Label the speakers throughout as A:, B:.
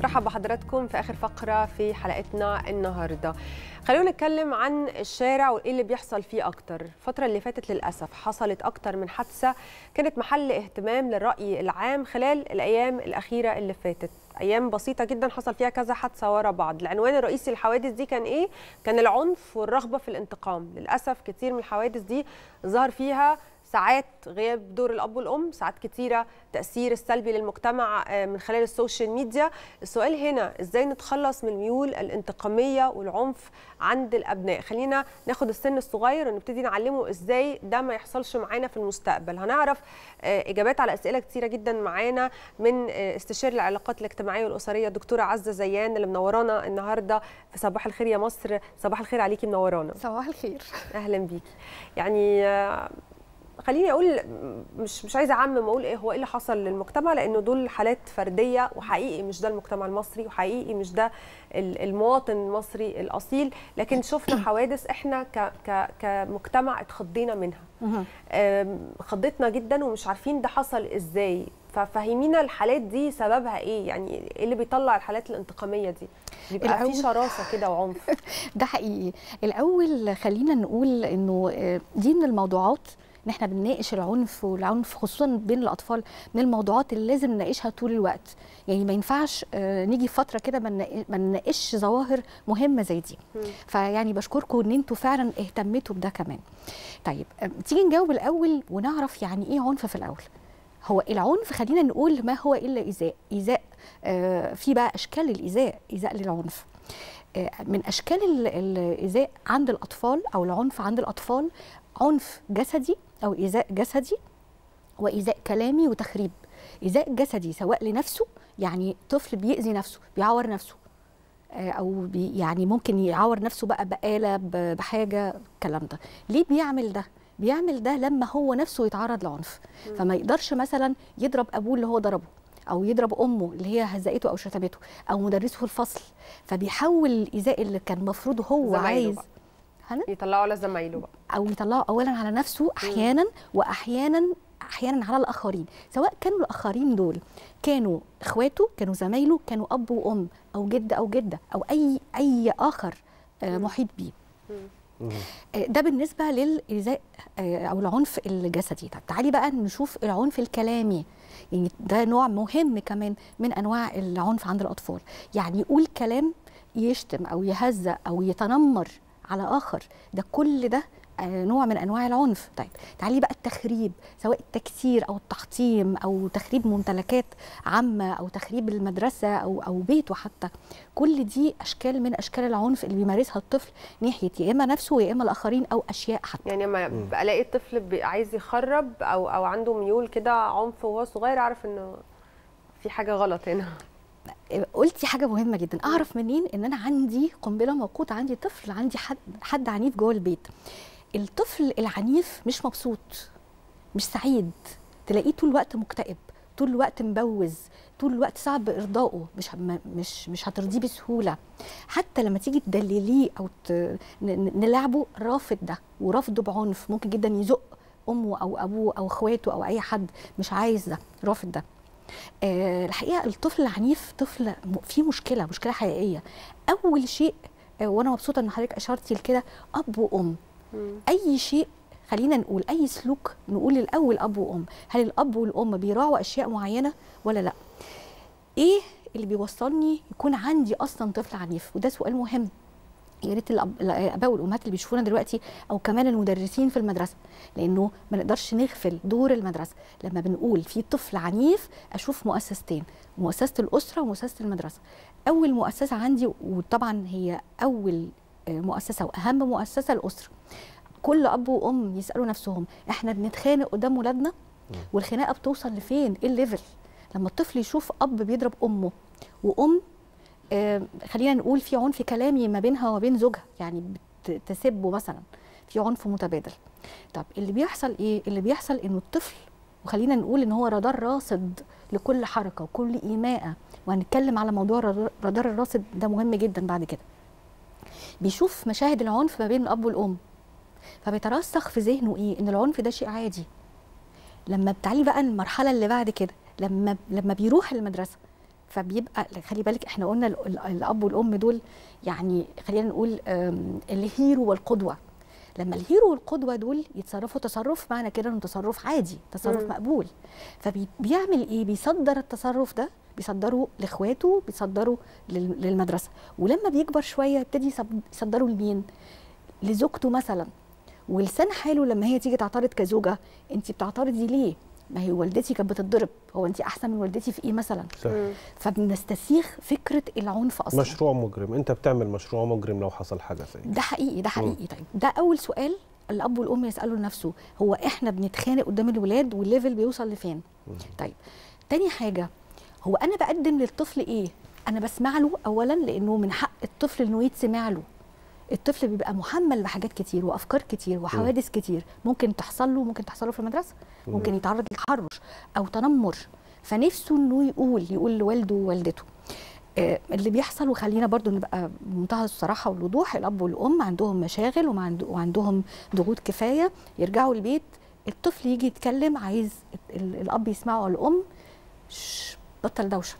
A: برحب بحضراتكم في اخر فقره في حلقتنا النهارده خلونا نتكلم عن الشارع وايه اللي بيحصل فيه اكتر الفتره اللي فاتت للاسف حصلت اكتر من حادثه كانت محل اهتمام للراي العام خلال الايام الاخيره اللي فاتت ايام بسيطه جدا حصل فيها كذا حادثه ورا بعض العنوان الرئيسي للحوادث دي كان ايه كان العنف والرغبه في الانتقام للاسف كتير من الحوادث دي ظهر فيها ساعات غياب دور الاب والام ساعات كتيره تاثير السلبي للمجتمع من خلال السوشيال ميديا السؤال هنا ازاي نتخلص من الميول الانتقاميه والعنف عند الابناء خلينا ناخد السن الصغير ونبتدي نعلمه ازاي ده ما يحصلش معانا في المستقبل هنعرف اجابات على اسئله كتيره جدا معانا من استشاري العلاقات الاجتماعيه والاسريه الدكتوره عزه زيان اللي منورانا النهارده في صباح الخير يا مصر صباح الخير عليكي منورانا
B: صباح الخير
A: اهلا بيكي يعني خليني اقول مش مش عايزه اعمم اقول ايه هو ايه اللي حصل للمجتمع لانه دول حالات فرديه وحقيقي مش ده المجتمع المصري وحقيقي مش ده المواطن المصري الاصيل لكن شفنا حوادث احنا ك ك كمجتمع اتخضينا منها خضتنا جدا ومش عارفين ده حصل ازاي ففهمينا الحالات دي سببها ايه يعني ايه اللي بيطلع الحالات الانتقاميه دي بيبقى في شراسه كده وعنف
B: ده حقيقي الاول خلينا نقول انه دي من الموضوعات ان احنا بنناقش العنف والعنف خصوصا بين الاطفال من الموضوعات اللي لازم نناقشها طول الوقت يعني ما ينفعش نيجي فتره كده ما نناقش ظواهر مهمه زي دي فيعني بشكركم ان انتوا فعلا اهتميتوا بده كمان طيب تيجي نجاوب الاول ونعرف يعني ايه عنف في الاول هو العنف خلينا نقول ما هو الا ايذاء ايذاء آه في بقى اشكال الايذاء ايذاء للعنف آه من اشكال الايذاء عند الاطفال او العنف عند الاطفال عنف جسدي او ايذاء جسدي وايذاء كلامي وتخريب ايذاء جسدي سواء لنفسه يعني طفل بيأذي نفسه بيعور نفسه او بي يعني ممكن يعور نفسه بقى بآلة بحاجه الكلام ده ليه بيعمل ده بيعمل ده لما هو نفسه يتعرض لعنف فما يقدرش مثلا يضرب ابوه اللي هو ضربه او يضرب امه اللي هي هزقته او شتمته او مدرسه في الفصل فبيحول الايذاء اللي كان المفروض هو عايز
A: يطلعوا على زمايله بقى
B: او يطلعوا اولا على نفسه احيانا م. واحيانا احيانا على الاخرين سواء كانوا الاخرين دول كانوا اخواته كانوا زمايله كانوا اب وام او جد او جده او اي اي اخر محيط بيه ده بالنسبه للايذاء او العنف الجسدي طب تعالي بقى نشوف العنف الكلامي يعني ده نوع مهم كمان من انواع العنف عند الاطفال يعني يقول كلام يشتم او يهزأ او يتنمر على اخر ده كل ده نوع من انواع العنف طيب تعالي بقى التخريب سواء التكسير او التحطيم او تخريب ممتلكات عامه او تخريب المدرسه او او بيته حتى كل دي اشكال من اشكال العنف اللي بيمارسها الطفل ناحيه يا اما نفسه يا اما الاخرين او اشياء حتى
A: يعني لما الاقي الطفل عايز يخرب او او عنده ميول كده عنف وهو صغير اعرف انه في حاجه غلط هنا
B: قلتي حاجه مهمه جدا اعرف منين ان انا عندي قنبله موقوته عندي طفل عندي حد حد عنيف جوه البيت الطفل العنيف مش مبسوط مش سعيد تلاقيه طول الوقت مكتئب طول الوقت مبوز طول الوقت صعب ارضائه مش مش مش هترضيه بسهوله حتى لما تيجي تدلليه او نلعبه رافض ده ورافضه بعنف ممكن جدا يزق امه او ابوه او اخواته او اي حد مش عايز ده رافض ده أه الحقيقه الطفل العنيف طفل فيه مشكله مشكله حقيقيه اول شيء أه وانا مبسوطه ان حضرتك اشرتي لكده اب وام اي شيء خلينا نقول اي سلوك نقول الاول اب وام هل الاب والام بيراعوا اشياء معينه ولا لا ايه اللي بيوصلني يكون عندي اصلا طفل عنيف وده سؤال مهم يا ريت الاباء والامهات اللي بيشوفونا دلوقتي او كمان المدرسين في المدرسه لانه ما نقدرش نغفل دور المدرسه لما بنقول في طفل عنيف اشوف مؤسستين مؤسسه الاسره ومؤسسه المدرسه اول مؤسسه عندي وطبعا هي اول مؤسسه واهم مؤسسه الاسره كل اب وام يسالوا نفسهم احنا بنتخانق قدام ولادنا والخناقه بتوصل لفين ايه الليفل لما الطفل يشوف اب بيضرب امه وام آه خلينا نقول في عنف كلامي ما بينها وما بين زوجها يعني بتسبه مثلا في عنف متبادل طب اللي بيحصل ايه اللي بيحصل انه الطفل وخلينا نقول ان هو رادار راصد لكل حركه وكل ايماءه وهنتكلم على موضوع رادار الراصد ده مهم جدا بعد كده بيشوف مشاهد العنف ما بين الاب والام فبيترسخ في ذهنه ايه ان العنف ده شيء عادي لما بتعلي بقى المرحله اللي بعد كده لما لما بيروح المدرسه فبيبقى خلي بالك احنا قلنا ال- ال- الاب والام دول يعني خلينا نقول آم، الهيرو والقدوه لما الهيرو والقدوه دول يتصرفوا تصرف معنى كده انه تصرف عادي تصرف
A: مم.
B: مقبول فبيعمل ايه بيصدر التصرف ده بيصدره لاخواته بيصدره لل- للمدرسه ولما بيكبر شويه يبتدي يصب- يصدره لمين لزوجته مثلا ولسان حاله لما هي تيجي تعترض كزوجه انت بتعترضي ليه ما هي والدتي كانت بتتضرب هو انت احسن من والدتي في ايه مثلا
C: صح.
A: مم.
B: فبنستسيغ فكره العنف اصلا
C: مشروع مجرم انت بتعمل مشروع مجرم لو حصل حاجه زي كده.
B: ده حقيقي ده حقيقي طيب ده اول سؤال الاب والام يسالوا لنفسه هو احنا بنتخانق قدام الولاد والليفل بيوصل لفين طيب تاني حاجه هو انا بقدم للطفل ايه انا بسمع له اولا لانه من حق الطفل انه يتسمع له الطفل بيبقى محمل بحاجات كتير وافكار كتير وحوادث كتير ممكن تحصل له ممكن تحصل له في المدرسه ممكن يتعرض لتحرش او تنمر فنفسه انه يقول يقول لوالده ووالدته آه، اللي بيحصل وخلينا برضو نبقى بمنتهى الصراحه والوضوح الاب والام عندهم مشاغل وما عند- وعندهم ضغوط كفايه يرجعوا البيت الطفل يجي يتكلم عايز ال- الاب يسمعه او الام "شش، بطل دوشه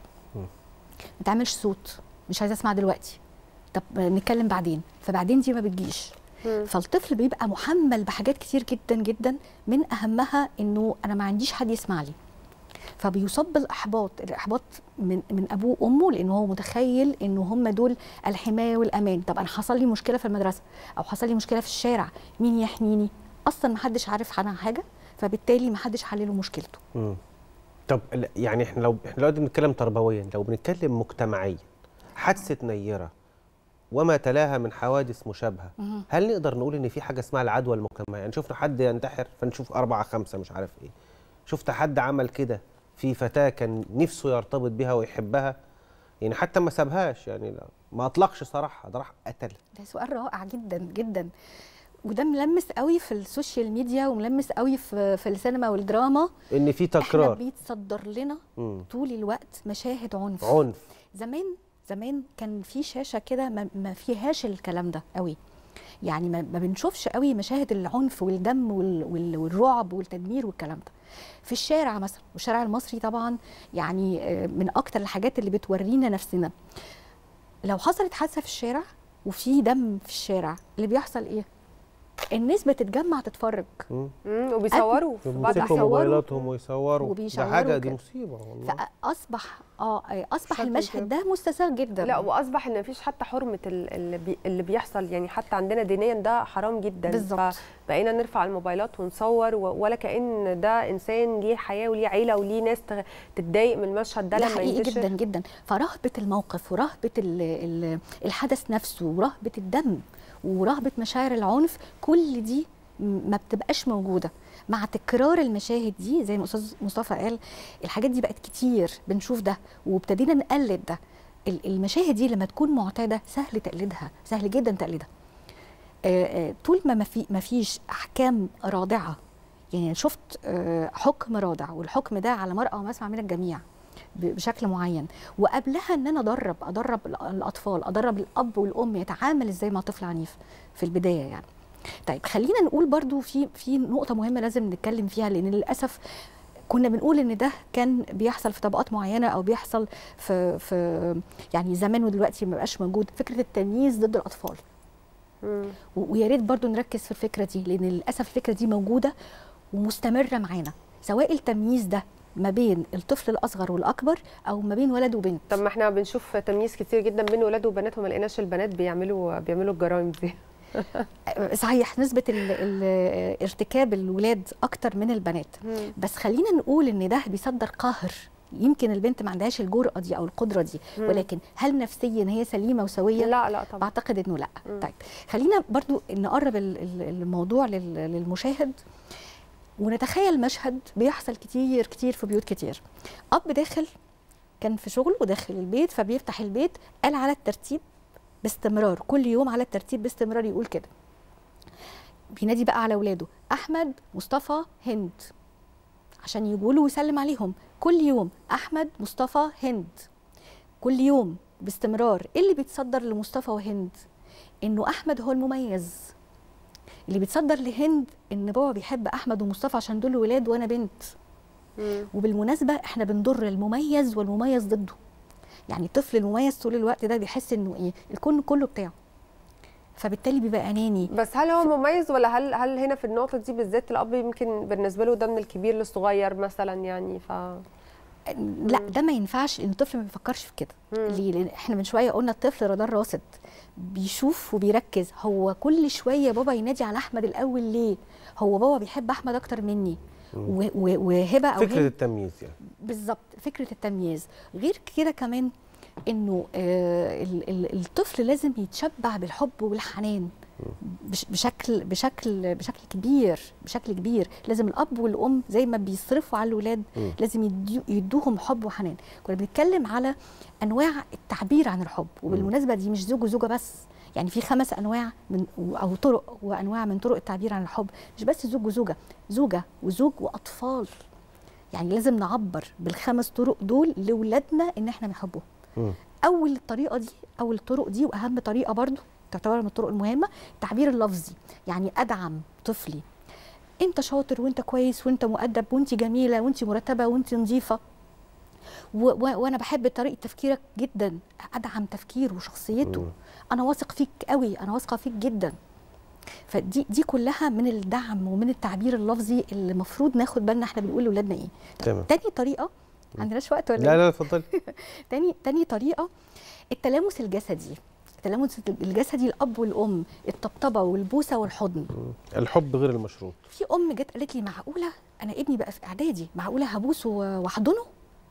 B: ما تعملش صوت مش عايزه اسمع دلوقتي طب نتكلم بعدين فبعدين دي ما بتجيش
A: مم.
B: فالطفل بيبقى محمل بحاجات كتير جدا جدا من اهمها انه انا ما عنديش حد يسمع لي فبيصاب بالاحباط الاحباط من من ابوه وامه لان هو متخيل انه هم دول الحمايه والامان طب انا حصل لي مشكله في المدرسه او حصل لي مشكله في الشارع مين يحميني اصلا ما حدش عارف عنها حاجه فبالتالي ما حدش حل له مشكلته
C: مم. طب ال- يعني احنا لو احنا دلوقتي بنتكلم تربويا لو بنتكلم مجتمعيا حادثه نيره وما تلاها من حوادث مشابهه
B: مهم.
C: هل نقدر نقول ان في حاجه اسمها العدوى المجتمعيه يعني شفنا حد ينتحر فنشوف أربعة خمسة مش عارف ايه شفت حد عمل كده في فتاه كان نفسه يرتبط بها ويحبها يعني حتى ما سابهاش يعني لا ما اطلقش صراحه ده راح قتل
B: ده سؤال رائع جدا جدا وده ملمس قوي في السوشيال ميديا وملمس قوي في في السينما والدراما
C: ان في
B: احنا
C: تكرار
B: بيتصدر لنا
C: مم.
B: طول الوقت مشاهد عنف
C: عنف
B: زمان زمان كان في شاشه كده ما, ما فيهاش الكلام ده قوي يعني ما, ما بنشوفش قوي مشاهد العنف والدم وال وال والرعب والتدمير والكلام ده في الشارع مثلا والشارع المصري طبعا يعني آه، من اكتر الحاجات اللي بتورينا نفسنا لو حصلت حادثه في الشارع وفي دم في الشارع اللي بيحصل ايه الناس بتتجمع تتفرج
C: مم.
A: مم. وبيصوروا في بعض
C: يمسكوا
A: الأحيان
B: بيصوروا
C: موبايلاتهم ويصوروا ده
B: وبيشعروا
C: حاجه دي
B: كده.
C: مصيبه والله
B: فاصبح اه اصبح
A: شكل
B: المشهد
A: كده.
B: ده مستساغ جدا
A: لا واصبح ان مفيش حتى حرمه ال- اللي, بي اللي بيحصل يعني حتى عندنا دينيا ده حرام جدا
B: بالظبط.
A: فبقينا نرفع الموبايلات ونصور و- ولا كان ده انسان ليه حياه وليه عيله وليه ناس تغ- تتضايق من المشهد ده
B: ده
A: لما
B: حقيقي
A: ينتشر
B: جدا جدا فرهبه الموقف ورهبه ال ال الحدث نفسه ورهبه الدم ورهبه مشاعر العنف كل دي م- ما بتبقاش موجوده مع تكرار المشاهد دي زي ما استاذ مصطفى قال الحاجات دي بقت كتير بنشوف ده وابتدينا نقلد ده ال- المشاهد دي لما تكون معتاده سهل تقليدها سهل جدا تقليدها آه، آه، طول ما ما في ما فيش احكام رادعه يعني شفت آه، حكم رادع والحكم ده على مرأى ومسمع من الجميع ب- بشكل معين وقبلها ان انا ادرب ادرب الأ- الاطفال ادرب الاب والام يتعامل ازاي مع طفل عنيف في البدايه يعني طيب خلينا نقول برضو في في نقطه مهمه لازم نتكلم فيها لان للاسف كنا بنقول ان ده كان بيحصل في طبقات معينه او بيحصل في في يعني زمان ودلوقتي ما بقاش موجود فكره التمييز ضد الاطفال
A: مم.
B: و- ويا ريت برضو نركز في الفكره دي لان للاسف الفكره دي موجوده ومستمره معانا سواء التمييز ده ما بين الطفل الاصغر والاكبر او ما بين ولد وبنت
A: طب ما احنا بنشوف تمييز كتير جدا بين ولاد وبنات وما لقيناش البنات بيعملوا بيعملوا الجرائم دي
B: صحيح نسبه ال ال ارتكاب الولاد اكتر من البنات
A: مم.
B: بس خلينا نقول ان ده بيصدر قهر يمكن البنت ما عندهاش الجرأه دي او القدره دي
A: مم.
B: ولكن هل نفسيا هي سليمه وسويه
A: لا لا طبعا
B: بعتقد انه لا
A: مم.
B: طيب خلينا برضو نقرب ال- ال- الموضوع لل- للمشاهد ونتخيل مشهد بيحصل كتير كتير في بيوت كتير اب داخل كان في شغله وداخل البيت فبيفتح البيت قال على الترتيب باستمرار كل يوم على الترتيب باستمرار يقول كده بينادي بقى على اولاده احمد مصطفى هند عشان يقولوا ويسلم عليهم كل يوم احمد مصطفى هند كل يوم باستمرار ايه اللي بيتصدر لمصطفى وهند انه احمد هو المميز اللي بيتصدر لهند ان بابا بيحب احمد ومصطفى عشان دول ولاد وانا بنت
A: مم.
B: وبالمناسبه احنا بنضر المميز والمميز ضده يعني الطفل المميز طول الوقت ده بيحس انه ايه الكون كله بتاعه فبالتالي بيبقى اناني
A: بس هل هو مميز ولا هل هل هنا في النقطه دي بالذات الاب يمكن بالنسبه له ده من الكبير للصغير مثلا يعني ف
B: لا ده ما ينفعش ان الطفل ما بيفكرش في كده
A: مم.
B: ليه لان احنا من شويه قلنا الطفل رادار راصد بيشوف وبيركز هو كل شويه بابا ينادي على احمد الاول ليه هو بابا بيحب احمد اكتر مني و- و- وهبه او
C: فكره
B: هند
C: التمييز يعني
B: بالظبط فكره التمييز غير كده كمان انه آه ال- ال- الطفل لازم يتشبع بالحب والحنان بش- بشكل بشكل بشكل كبير بشكل كبير لازم الاب والام زي ما بيصرفوا على الاولاد
C: مم.
B: لازم يديو- يدوهم حب وحنان كنا بنتكلم على انواع التعبير عن الحب وبالمناسبه دي مش زوج وزوجه بس يعني في خمس انواع من او طرق وانواع من طرق التعبير عن الحب مش بس زوج وزوجه زوجه وزوج واطفال يعني لازم نعبر بالخمس طرق دول لاولادنا ان احنا بنحبهم
C: مم.
B: اول طريقه دي اول الطرق دي واهم طريقه برضو تعتبر من الطرق المهمه التعبير اللفظي يعني ادعم طفلي انت شاطر وانت كويس وانت مؤدب وانت جميله وانت مرتبه وانت نظيفه و- و- وانا بحب طريقه تفكيرك جدا ادعم تفكيره وشخصيته
C: مم.
B: انا واثق فيك قوي انا واثقه فيك جدا فدي دي كلها من الدعم ومن التعبير اللفظي اللي المفروض ناخد بالنا احنا بنقول لاولادنا ايه
C: تمام
B: تاني طريقه عندناش وقت ولا
C: لا
B: إيه؟
C: لا اتفضلي
B: تاني تاني طريقه التلامس الجسدي التلامس الجسدي الاب والام الطبطبه والبوسه والحضن
C: مم. الحب غير المشروط
B: في ام جت قالت لي معقوله انا ابني بقى في اعدادي معقوله هبوسه واحضنه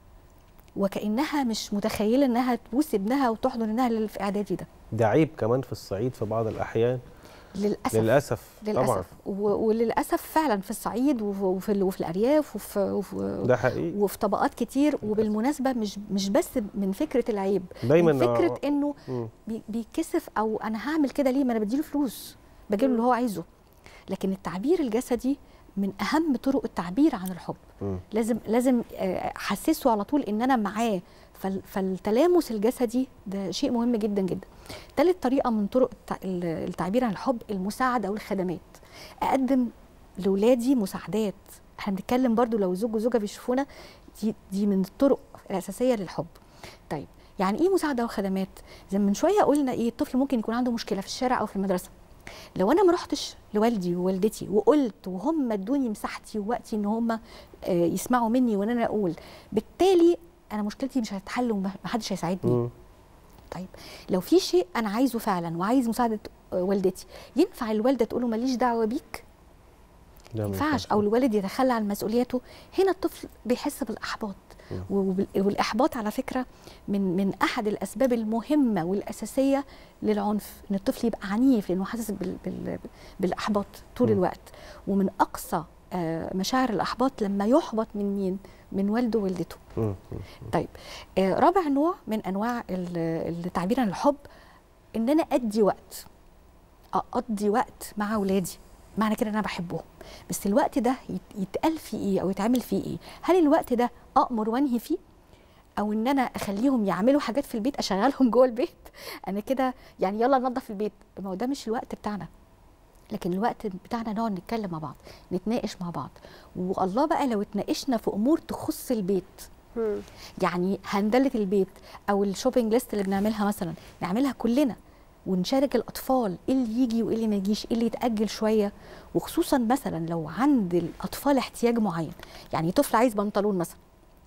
B: وكانها مش متخيله انها تبوس ابنها وتحضن ابنها اللي في اعدادي ده
C: ده عيب كمان في الصعيد في بعض الاحيان
B: للاسف
C: للاسف طبعا
B: للاسف و- وللاسف فعلا في الصعيد وف- وفي ال- وفي الارياف وفي وفي,
C: ده حقيقي
B: وفي طبقات كتير وبالمناسبه مش مش بس من فكره العيب
C: دايما
B: من فكره انه
C: مم.
B: بي- بيتكسف او انا هعمل كده ليه ما انا بديله فلوس بجيب له اللي هو عايزه لكن التعبير الجسدي من اهم طرق التعبير عن الحب
C: مم.
B: لازم لازم آه، احسسه على طول ان انا معاه فال- فالتلامس الجسدي ده شيء مهم جدا جدا ثالث طريقه من طرق التع- ال- التعبير عن الحب المساعده والخدمات اقدم لاولادي مساعدات احنا بنتكلم برضو لو زوج وزوجه بيشوفونا دي دي من الطرق الاساسيه للحب طيب يعني ايه مساعده وخدمات زي من شويه قلنا ايه الطفل ممكن يكون عنده مشكله في الشارع او في المدرسه لو انا ما رحتش لوالدي ووالدتي وقلت وهم ادوني مساحتي ووقتي ان هم آه، يسمعوا مني وان انا اقول بالتالي انا مشكلتي مش هتتحل ومحدش هيساعدني
C: مم.
B: طيب لو في شيء انا عايزه فعلا وعايز مساعده آه، والدتي ينفع الوالده تقول له ماليش دعوه بيك
C: ده
B: ما
C: ما
B: ينفعش او الوالد يتخلى عن مسؤولياته هنا الطفل بيحس بالاحباط
C: مم.
B: وبال- والاحباط على فكره من من احد الاسباب المهمه والاساسيه للعنف ان الطفل يبقى عنيف لانه حاسس بال بال بالاحباط طول
C: مم.
B: الوقت ومن اقصى آه، مشاعر الاحباط لما يحبط من مين من والده ووالدته
C: مم. مم.
B: طيب آه، رابع نوع من انواع ال- التعبير عن الحب ان انا ادي وقت اقضي وقت مع اولادي معنى كده ان انا بحبهم بس الوقت ده يت- يتقال فيه ايه او يتعمل فيه ايه هل الوقت ده امر وانهي فيه او ان انا اخليهم يعملوا حاجات في البيت اشغلهم جوه البيت انا كده يعني يلا ننظف البيت ما هو ده مش الوقت بتاعنا لكن الوقت بتاعنا نقعد نتكلم مع بعض نتناقش مع بعض والله بقى لو اتناقشنا في امور تخص البيت
A: مم.
B: يعني هندله البيت او الشوبينج ليست اللي بنعملها مثلا نعملها كلنا ونشارك الاطفال ايه اللي يجي وايه اللي ما يجيش ايه اللي يتاجل شويه وخصوصا مثلا لو عند الاطفال احتياج معين يعني طفل عايز بنطلون مثلا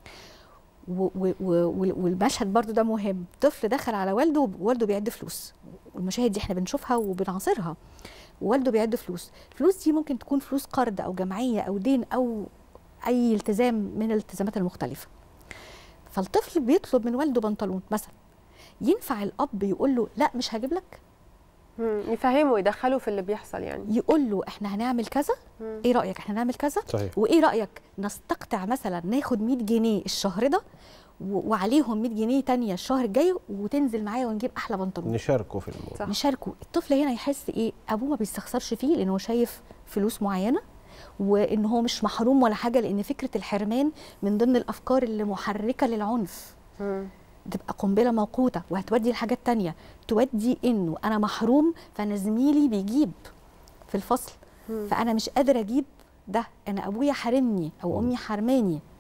B: و- و- و- والمشهد برضو ده مهم طفل دخل على والده ووالده بيعد فلوس والمشاهد دي احنا بنشوفها وبنعاصرها ووالده بيعد فلوس الفلوس دي ممكن تكون فلوس قرض او جمعيه او دين او اي التزام من الالتزامات المختلفه فالطفل بيطلب من والده بنطلون مثلا ينفع الاب يقول له لا مش هجيب لك
A: مم. يفهموا يدخلوا في اللي بيحصل يعني
B: يقول له احنا هنعمل كذا
A: مم.
B: ايه رايك احنا نعمل كذا
C: صحيح
B: وايه رايك نستقطع مثلا ناخد 100 جنيه الشهر ده و- وعليهم 100 جنيه تانية الشهر الجاي وتنزل معايا ونجيب احلى بنطلون
C: نشاركه في الموضوع
A: صح.
B: نشاركه الطفل هنا يحس ايه ابوه ما بيستخسرش فيه لانه هو شايف فلوس معينه وان هو مش محروم ولا حاجه لان فكره الحرمان من ضمن الافكار اللي محركه للعنف
A: مم.
B: تبقى قنبله موقوته وهتودي لحاجات تانية تودي انه انا محروم فانا زميلي بيجيب في الفصل
A: مم.
B: فانا مش قادره اجيب ده انا ابويا حارمني او امي حرماني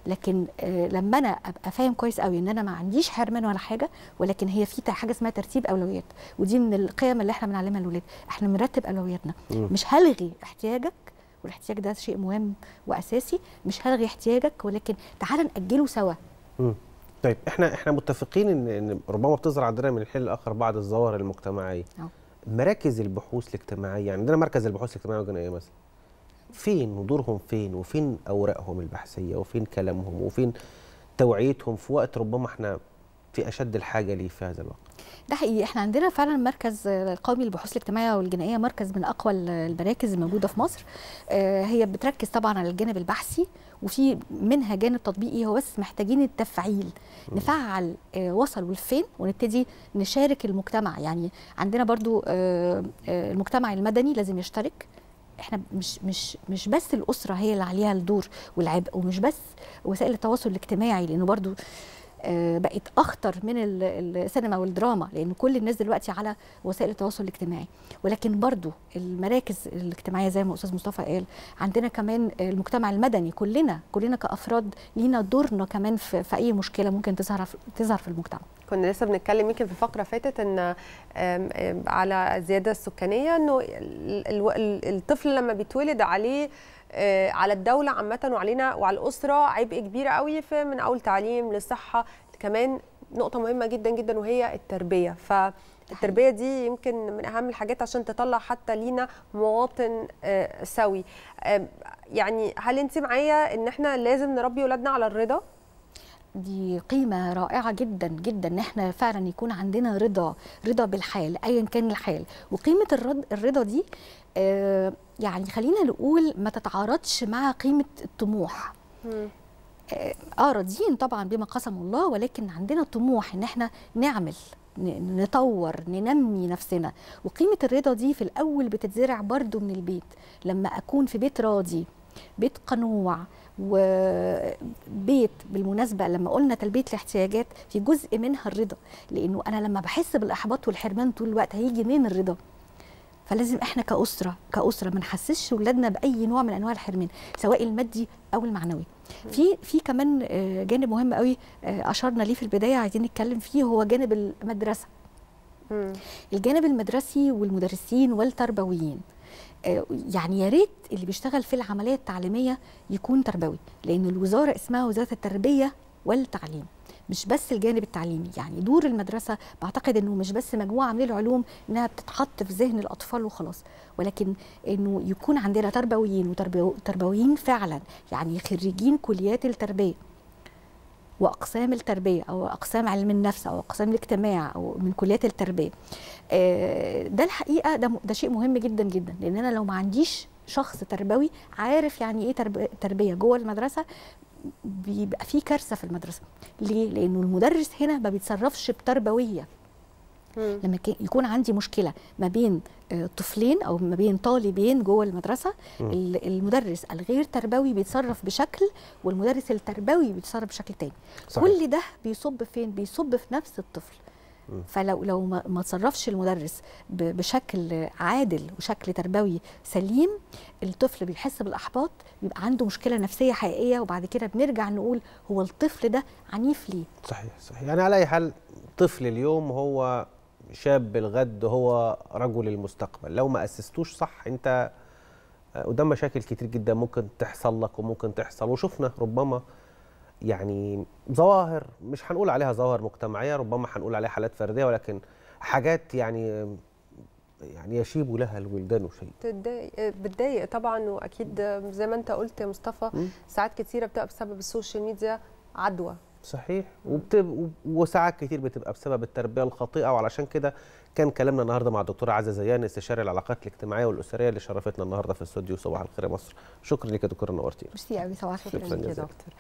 B: لكن آه، لما انا ابقى فاهم كويس قوي ان انا ما عنديش حرمان ولا حاجه ولكن هي في حاجه اسمها ترتيب اولويات ودي من القيم اللي احنا بنعلمها للولاد احنا بنرتب اولوياتنا
C: مم.
B: مش هلغي احتياجك والاحتياج ده شيء مهم واساسي مش هلغي احتياجك ولكن تعال ناجله سوا
C: مم. طيب احنا احنا متفقين ان ان ربما بتظهر عندنا من الحين للاخر بعض الظواهر المجتمعيه
B: أه.
C: مراكز البحوث الاجتماعيه يعني عندنا مركز البحوث الاجتماعيه والجنائيه مثلا فين ودورهم فين وفين اوراقهم البحثيه وفين كلامهم وفين توعيتهم في وقت ربما احنا في اشد الحاجه ليه في هذا الوقت
B: ده حقيقي احنا عندنا فعلا مركز القومي للبحوث الاجتماعيه والجنائيه مركز من اقوى المراكز الموجوده في مصر آه، هي بتركز طبعا على الجانب البحثي وفي منها جانب تطبيقي هو بس محتاجين التفعيل نفعل آه، وصلوا لفين ونبتدي نشارك المجتمع يعني عندنا برضو آه، آه، المجتمع المدني لازم يشترك احنا مش مش مش بس الاسره هي اللي عليها الدور والعبء ومش بس وسائل التواصل الاجتماعي لانه برضو آه، بقت اخطر من ال- السينما والدراما لان كل الناس دلوقتي على وسائل التواصل الاجتماعي ولكن برضو المراكز الاجتماعيه زي ما استاذ مصطفى قال عندنا كمان المجتمع المدني كلنا كلنا كافراد لينا دورنا كمان في, في اي مشكله ممكن تظهر في- تظهر في المجتمع
A: كنا لسه بنتكلم يمكن في فقره فاتت ان آم، آم، على الزياده السكانيه انه ال- ال- ال- الطفل لما بيتولد عليه آه، على الدوله عامه وعلينا وعلى الاسره عبء كبير قوي في من اول تعليم للصحه كمان نقطه مهمه جدا جدا وهي التربيه فالتربيه دي يمكن من اهم الحاجات عشان تطلع حتى لينا مواطن آه، سوي آم، يعني هل انت معايا ان احنا لازم نربي ولادنا على الرضا
B: دي قيمة رائعة جدا جدا ان احنا فعلا يكون عندنا رضا رضا بالحال ايا كان الحال وقيمة الرض الرضا دي آه يعني خلينا نقول ما تتعارضش مع قيمة الطموح اه آه، راضيين طبعا بما قسم الله ولكن عندنا طموح ان احنا نعمل ن- نطور ننمي نفسنا وقيمة الرضا دي في الأول بتتزرع برضو من البيت لما أكون في بيت راضي بيت قنوع وبيت بالمناسبة لما قلنا تلبية الاحتياجات في جزء منها الرضا لأنه أنا لما بحس بالإحباط والحرمان طول الوقت هيجي منين الرضا فلازم احنا كأسرة كأسرة ما نحسسش ولادنا بأي نوع من أنواع الحرمان سواء المادي أو المعنوي في في كمان آه، جانب مهم قوي آه، أشرنا ليه في البداية عايزين نتكلم فيه هو جانب المدرسة
A: مم.
B: الجانب المدرسي والمدرسين والتربويين آه، يعني يا ريت اللي بيشتغل في العمليه التعليميه يكون تربوي لان الوزاره اسمها وزاره التربيه والتعليم مش بس الجانب التعليمي يعني دور المدرسه بعتقد انه مش بس مجموعه من العلوم انها بتتحط في ذهن الاطفال وخلاص ولكن انه يكون عندنا تربويين وتربويين فعلا يعني خريجين كليات التربيه واقسام التربيه او اقسام علم النفس او اقسام الاجتماع او من كليات التربيه آه، ده الحقيقه ده م- ده شيء مهم جدا جدا لان انا لو ما عنديش شخص تربوي عارف يعني ايه ترب- تربيه جوه المدرسه بيبقى في كارثه في المدرسه ليه لانه المدرس هنا ما بيتصرفش بتربويه
A: مم.
B: لما كي- يكون عندي مشكله ما بين آه، طفلين او ما بين طالبين جوه المدرسه
C: مم.
B: ال- المدرس الغير تربوي بيتصرف بشكل والمدرس التربوي بيتصرف بشكل تاني
C: صحيح.
B: كل ده بيصب فين بيصب في نفس الطفل
C: مم.
B: فلو لو ما ما تصرفش المدرس ب- بشكل عادل وشكل تربوي سليم الطفل بيحس بالاحباط بيبقى عنده مشكله نفسيه حقيقيه وبعد كده بنرجع نقول هو الطفل ده عنيف ليه
C: صحيح صحيح يعني على اي حال طفل اليوم هو شاب الغد هو رجل المستقبل لو ما اسستوش صح انت قدام مشاكل كتير جدا ممكن تحصل لك وممكن تحصل وشفنا ربما يعني ظواهر مش هنقول عليها ظواهر مجتمعيه ربما هنقول عليها حالات فرديه ولكن حاجات يعني يعني يشيب لها الولدان شيء
A: تتضايق بتضايق طبعا واكيد زي ما انت قلت يا مصطفى
C: مم.
A: ساعات كتيره بتبقى بسبب السوشيال ميديا عدوى
C: صحيح وبتب... وساعات كتير بتبقى بسبب التربيه الخاطئه وعلشان كده كان كلامنا النهارده مع الدكتوره عزه زيان استشاري العلاقات الاجتماعيه والاسريه اللي شرفتنا النهارده في الاستوديو صباح الخير يا مصر شكرا لك يا دكتوره نورتينا
B: ميرسي قوي صباح الخير
C: شكراً
A: شكرا يا
C: جزيلاً.
A: دكتور